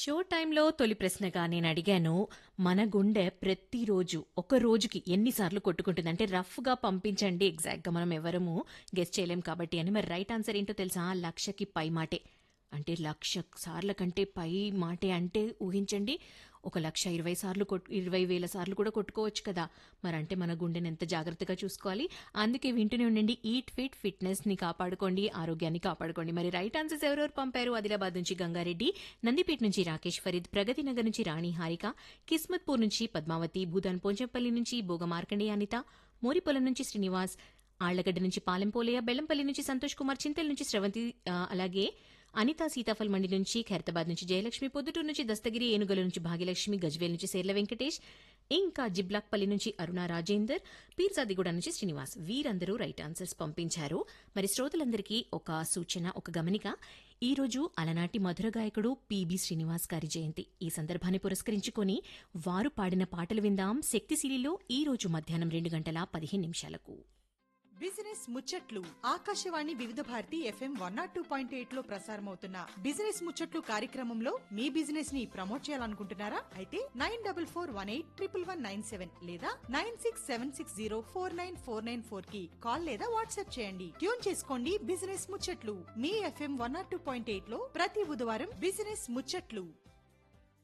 show టైంలో తొలి ప్రశ్నగా నేను అడిగాను మన గుండె ప్రతిరోజు ఒక రోజుకి ఎన్నిసార్లు కొట్టుకుంటుంది అంటే రఫ్గా పంపించండి ఎగ్జాక్ట్గా మనం ఎవరము గెస్ట్ చేయలేం కాబట్టి అని మరి రైట్ ఆన్సర్ ఏంటో తెలుసా లక్షకి పై మాటే అంటే లక్ష సార్ల కంటే పై మాటే అంటే ఊహించండి ఒక లక్ష ఇరవై సార్లు కొట్టు ఇరవై వేల సార్లు కూడా కొట్టుకోవచ్చు కదా మరి అంటే మన గుండెని ఎంత జాగ్రత్తగా చూసుకోవాలి అందుకే వింటూనే ఉండండి ఈట్ ఫిట్ ఫిట్నెస్ ని కాపాడుకోండి ఆరోగ్యాన్ని కాపాడుకోండి మరి రైట్ ఆన్సర్స్ ఎవరెవరు పంపారు ఆదిలాబాద్ నుంచి గంగారెడ్డి నందిపేట నుంచి రాకేష్ ఫరీద్ ప్రగతి నగర్ నుంచి రాణి హారిక కిస్మత్పూర్ నుంచి పద్మావతి భూదాన్ పోంచంపల్లి నుంచి బోగ మార్కండేయ అనిత మోరిపొలం నుంచి శ్రీనివాస్ ఆళ్లగడ్డ నుంచి పాలెంపోలయ్య బెల్లంపల్లి నుంచి సంతోష్ కుమార్ చింతల్ నుంచి స్రవంతి ఆ, అలాగే అనిత సీతాఫల్ మండి నుంచి ఖైరతాబాద్ నుంచి జయలక్ష్మి పొద్దుటూరు నుంచి దస్తగిరి ఏనుగల నుంచి భాగ్యలక్ష్మి గజ్వేల్ నుంచి సేర్ల వెంకటేష్ ఇంకా జిబ్లాక్పల్లి నుంచి అరుణ రాజేందర్ పీర్జాదిగూడ నుంచి శ్రీనివాస్ వీరందరూ రైట్ ఆన్సర్స్ పంపించారు మరి శ్రోతలందరికీ ఒక సూచన ఒక గమనిక ఈ రోజు అలనాటి మధుర గాయకుడు పిబి శ్రీనివాస్ గారి జయంతి ఈ సందర్భాన్ని పురస్కరించుకొని వారు పాడిన పాటలు విందాం శక్తిశీలిలో ఈ రోజు మధ్యాహ్నం రెండు గంటల పదిహేను నిమిషాలకు బిజినెస్ ముచ్చట్లు Akashvani Vividh Bharati FM one nought two point eight లో ప్రసారమవుతున్న బిజినెస్ ముచ్చట్లు కార్యక్రమంలో మీ బిజినెస్ ని ప్రమోట్ చేయాలనుకుంటున్నారా అయితే nine double four one eight triple one nine seven లేదా nine six seven six zero four nine four nine four కి కాల్ లేదా వాట్సాప్ చేయండి ట్యూన్ చేసుకోండి బిజినెస్ ముచ్చట్లు మీ FM one nought two point eight లో ప్రతి బుధవారం బిజినెస్ ముచ్చట్లు